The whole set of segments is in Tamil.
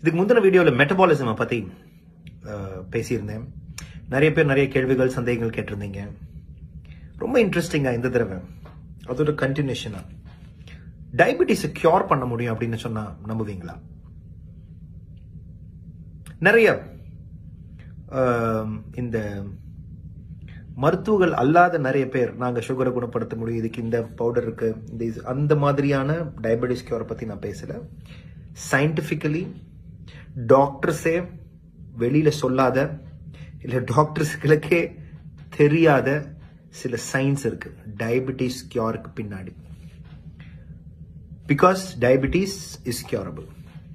இதுக்கு முந்தின வீடியோவில் மெட்டபாலிசமை பற்றி பேசியிருந்தேன் நிறைய பேர் நிறைய கேள்விகள் சந்தேகங்கள் கேட்டிருந்தீங்க ரொம்ப இன்ட்ரெஸ்டிங்காக இந்த தடவை அதோட கண்டினியூஷனா டயபிட்டிஸை கியூர் பண்ண முடியும் அப்படின்னு சொன்னா நம்புவீங்களா நிறைய ஆம், இந்த மருத்துவர்கள் அல்லாத நிறைய பேர் நாங்க சுகரை குணப்படுத்த முடியும் இதுக்கு இந்த பவுடர் இருக்கு இந்த இது- அந்த மாதிரியான டயபெட்டிஸ் கியூரை பத்தி நான் பேசல சயின்டிபிக்கலி டாக்டர்ஸே வெளியில சொல்லாத இல்ல டாக்டர்ஸ்களுக்கே தெரியாத சில சயின்ஸ் இருக்கு டயபெட்டிஸ் கியூருக்கு பின்னாடி பிகாஸ் டயபெட்டிஸ் இஸ் கியூரபிள்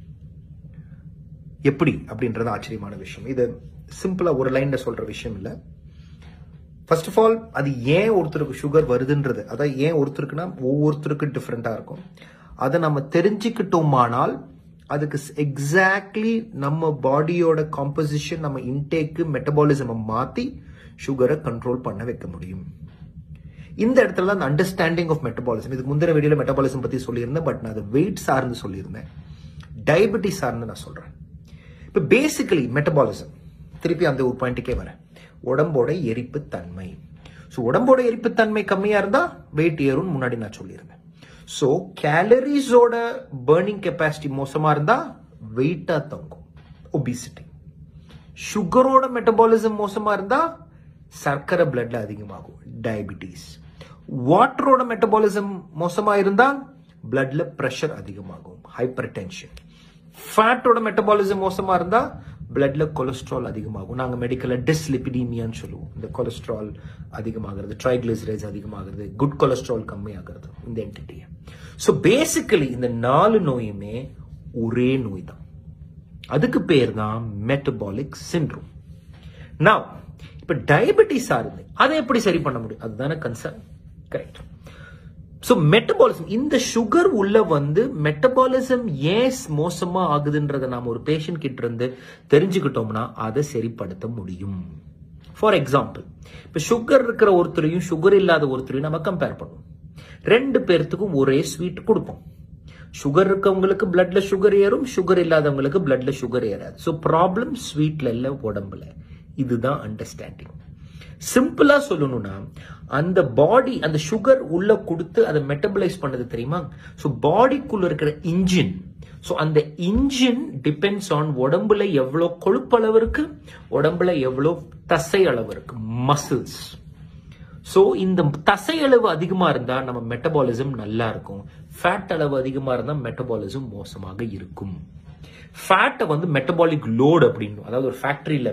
எப்படி அப்படின்றது ஆச்சரியமான விஷயம் இது சிம்பிளா ஒரு லைன்ல சொல்ற விஷயம் இல்ல ஃபர்ஸ்ட் ஆஃப் ஆல் அது ஏன் ஒருத்தருக்கு சுகர் வருதுன்றது அதான் ஏன் ஒருத்தருக்குன்னா ஒவ்வொருத்தருக்கு டிஃப்ரெண்டா இருக்கும் அதை நம்ம தெரிஞ்சுக்கிட்டோமானால் அதுக்கு எக்ஸாக்ட்லி நம்ம பாடியோட காம்போசிஷன் நம்ம இன்டேக்கு மெட்டபாலிசமை மாத்தி சுகரை கண்ட்ரோல் பண்ண வைக்க முடியும் இந்த இடத்துல தான் அந்த அண்டர்ஸ்டாண்டிங் ஆஃப் மெட்டபாலிசம் இதுக்கு முந்தின வீடியோல மெட்டபாலிசம் பத்தி சொல்லியிருந்தேன் பட் நான் அது வெயிட் சார்ந்து சொல்லியிருந்தேன் டயபெட்டிஸ் சார்ந்து நான் சொல்றேன் இப்போ பேசிக்கலி மெட்டபாலிசம் திருப்பி அந்த ஒரு பாயிண்ட்டுக்கே வரேன் உடம்போட எரிப்பு தன்மை ஸோ உடம்போட எரிப்பு தன்மை கம்மியா இருந்தா வெயிட் ஏறும்னு முன்னாடி நான் சொல்லியிருந்தேன் ஸோ கேலரிஸோட பேர்னிங் கெப்பாசிட்டி மோசமா இருந்தா வெயிட்டா தங்கும் ஒபிசிட்டி சுகரோட மெட்டபாலிசம் மோசமா இருந்தா சர்க்கரை பிளட்ல அதிகமாகும் டயபிட்டிஸ் வாட்டரோட மெட்டபாலிசம் மோசமா இருந்தா பிளட்ல பிரஷர் அதிகமாகும் ஹைப்பர் டென்ஷன் ஃபேட்டோட மெட்டபாலிசம் மோசமா இருந்தா பிளட்ல கொலஸ்ட்ரால் அதிகமாகும் நாங்க மெடிக்கல்ல டிஸ்லிபிடீமியான்னு சொல்லுவோம் இந்த கொலஸ்ட்ரால் அதிகமாகிறது ட்ரைக்ளிசரைட்ஸ் அதிகமாகிறது குட் கொலஸ்ட்ரால் கம்மியாகிறது இந்த என்டிட்டியை ஸோ பேசிக்கலி இந்த நாலு நோயுமே ஒரே நோய் தான் அதுக்கு பேர் தான் மெட்டபாலிக் சிண்ட்ரோம் நான் இப்ப டயபெட்டிஸ் ஆகுது அதை எப்படி சரி பண்ண முடியும் அதுதானே கன்சர்ன் கரெக்ட் ஸோ மெட்டபாலிசம் இந்த சுகர் உள்ள வந்து மெட்டபாலிசம் ஏன் மோசமா ஆகுதுன்றத நாம ஒரு பேஷண்ட் கிட்ட இருந்து தெரிஞ்சுக்கிட்டோம்னா அதை சரிப்படுத்த முடியும் ஃபார் எக்ஸாம்பிள் இப்ப சுகர் இருக்கிற ஒருத்தரையும் சுகர் இல்லாத ஒருத்தரையும் நம்ம கம்பேர் பண்ணுவோம் ரெண்டு பேர்த்துக்கும் ஒரே ஸ்வீட் கொடுப்போம் சுகர் இருக்கவங்களுக்கு பிளட்ல சுகர் ஏறும் சுகர் இல்லாதவங்களுக்கு பிளட்ல சுகர் ஏறாது ஸோ ப்ராப்ளம் ஸ்வீட்ல இல்ல உடம்புல இதுதான் அண்டர்ஸ்டாண்டிங் சிம்பிளா சொல்லணும்னா அந்த பாடி அந்த சுகர் உள்ள கொடுத்து அதை மெட்டபலைஸ் பண்ணது தெரியுமா ஸோ பாடிக்குள்ள இருக்கிற இன்ஜின் ஸோ அந்த இன்ஜின் டிபெண்ட்ஸ் ஆன் உடம்புல எவ்வளோ கொழுப்பளவு இருக்கு உடம்புல எவ்வளோ தசை அளவு இருக்கு மசில்ஸ் சோ இந்த தசை அளவு அதிகமா இருந்தா நம்ம மெட்டபாலிசம் நல்லா இருக்கும் ஃபேட் அளவு அதிகமா இருந்தா மெட்டபாலிசம் மோசமாக இருக்கும் ஃபேட்டை வந்து மெட்டபாலிக் லோடு அப்படின்னு அதாவது ஒரு ஃபேக்டரியில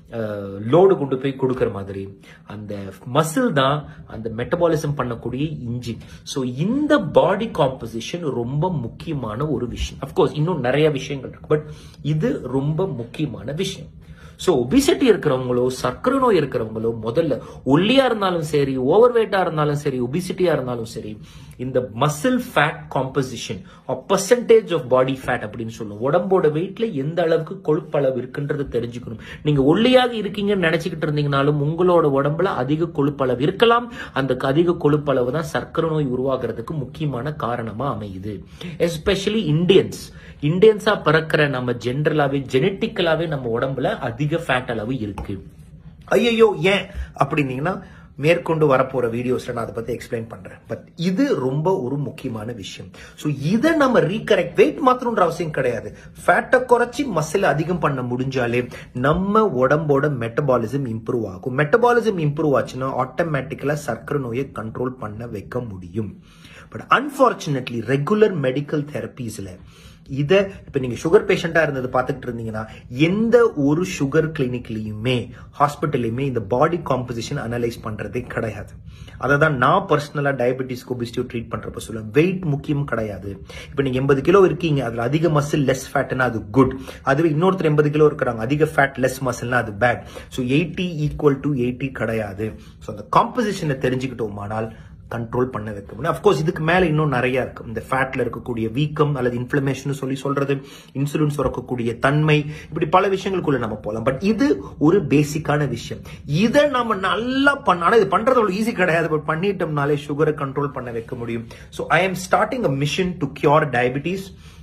லோடு கொண்டு போய் கொடுக்கிற மாதிரி அந்த மசில் தான் அந்த மெட்டபாலிசம் பண்ணக்கூடிய இன்ஜின் ஸோ இந்த பாடி காம்போசிஷன் ரொம்ப முக்கியமான ஒரு விஷயம் அஃப்கோர்ஸ் இன்னும் நிறைய விஷயங்கள் இருக்கு பட் இது ரொம்ப முக்கியமான விஷயம் ஸோ ஒபிசிட்டி இருக்கிறவங்களோ சர்க்கரை நோய் இருக்கிறவங்களோ முதல்ல ஒல்லியா இருந்தாலும் சரி ஓவர் வெயிட்டா இருந்தாலும் சரி ஒபிசிட்டியா இருந்தாலும் சரி இந்த muscle fat composition percentage of body fat அப்படின்னு சொல்லுவோம் உடம்போட வெயிட்ல எந்த அளவுக்கு கொழுப்பளவு இருக்குன்றது தெரிஞ்சுக்கணும் நீங்க ஒல்லியாக இருக்கீங்கன்னு நினைச்சுக்கிட்டு இருந்தீங்கனாலும் உங்களோட உடம்புல அதிக கொழுப்பளவு இருக்கலாம் அந்த அதிக கொழுப்பளவு தான் சர்க்கரை நோய் உருவாகிறதுக்கு முக்கியமான காரணமா அமையுது எஸ்பெஷலி இந்தியன்ஸ் இந்தியன்ஸா பிறக்கிற நம்ம ஜென்ரலாவே ஜெனட்டிக்கலாவே நம்ம உடம்புல அதிக ஃபேட் அளவு இருக்கு ஐயோ ஏன் அப்படின்னீங்கன்னா மேற்கொண்டு வரப்போற வீடியோஸ்ல நான் அதை பத்தி எக்ஸ்பிளைன் பண்றேன் பட் இது ரொம்ப ஒரு முக்கியமான விஷயம் ஸோ இதை நம்ம ரீகரெக்ட் வெயிட் மாத்திரம்ன்ற அவசியம் கிடையாது ஃபேட்டை குறைச்சி மசில் அதிகம் பண்ண முடிஞ்சாலே நம்ம உடம்போட மெட்டபாலிசம் இம்ப்ரூவ் ஆகும் மெட்டபாலிசம் இம்ப்ரூவ் ஆச்சுன்னா ஆட்டோமேட்டிக்கலா சர்க்கரை நோயை கண்ட்ரோல் பண்ண வைக்க முடியும் பட் அன்பார்ச்சுனேட்லி ரெகுலர் மெடிக்கல் தெரப்பீஸ்ல இத இப்ப நீங்க சுகர் பேஷண்டா இருந்தது பார்த்துட்டு இருந்தீங்கன்னா எந்த ஒரு சுகர் கிளினிக்லயுமே ஹாஸ்பிட்டல்லையுமே இந்த பாடி காம்போசிஷன் அனலைஸ் பண்றதே கிடையாது அதை தான் நான் பர்சனலா டயபெட்டிஸ்க்கு ஒபிசிட்டிவ் ட்ரீட் பண்றப்ப சொல்லுவேன் வெயிட் முக்கியம் கிடையாது இப்ப நீங்க எண்பது கிலோ இருக்கீங்க அதுல அதிக மசில் லெஸ் ஃபேட்னா அது குட் அதுவே இன்னொருத்தர் எண்பது கிலோ இருக்கிறாங்க அதிக ஃபேட் லெஸ் மசில்னா அது bad so eighty equal to eighty கிடையாது ஸோ அந்த காம்போசிஷனை தெரிஞ்சுக்கிட்டோமானால் கண்ட்ரோல் பண்ண வைக்க முடியும் அஃப்கோர்ஸ் இதுக்கு மேல இன்னும் நிறைய இருக்கு இந்த ஃபேட்ல இருக்கக்கூடிய வீக்கம் அல்லது இன்ஃபிளமேஷன் சொல்லி சொல்றது இன்சுலின் சுரக்கக்கூடிய தன்மை இப்படி பல விஷயங்களுக்குள்ள நம்ம போகலாம் பட் இது ஒரு பேசிக்கான விஷயம் இதை நம்ம நல்லா பண்ண ஆனா இது பண்றது அவ்வளவு ஈஸி கிடையாது பட் பண்ணிட்டோம்னாலே சுகரை கண்ட்ரோல் பண்ண வைக்க முடியும் so I am starting a mission to cure diabetes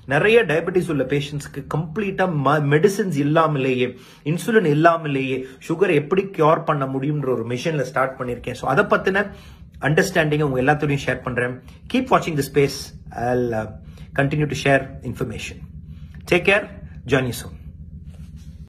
நிறைய டயபெட்டிஸ் உள்ள பேஷண்ட்ஸ்க்கு கம்ப்ளீட்டா மெடிசின்ஸ் இல்லாமலேயே இன்சுலின் இல்லாமலேயே சுகர் எப்படி கியூர் பண்ண முடியும்ன்ற ஒரு மிஷன்ல ஸ்டார்ட் பண்ணியிருக்கேன் ஸோ அதை பத்தின அண்டர்ஸ்டாண்டிங் உங்க எல்லாத்தோடையும் ஷேர் பண்றேன் கீப் வாட்சிங் the space I continue to share information take care join you soon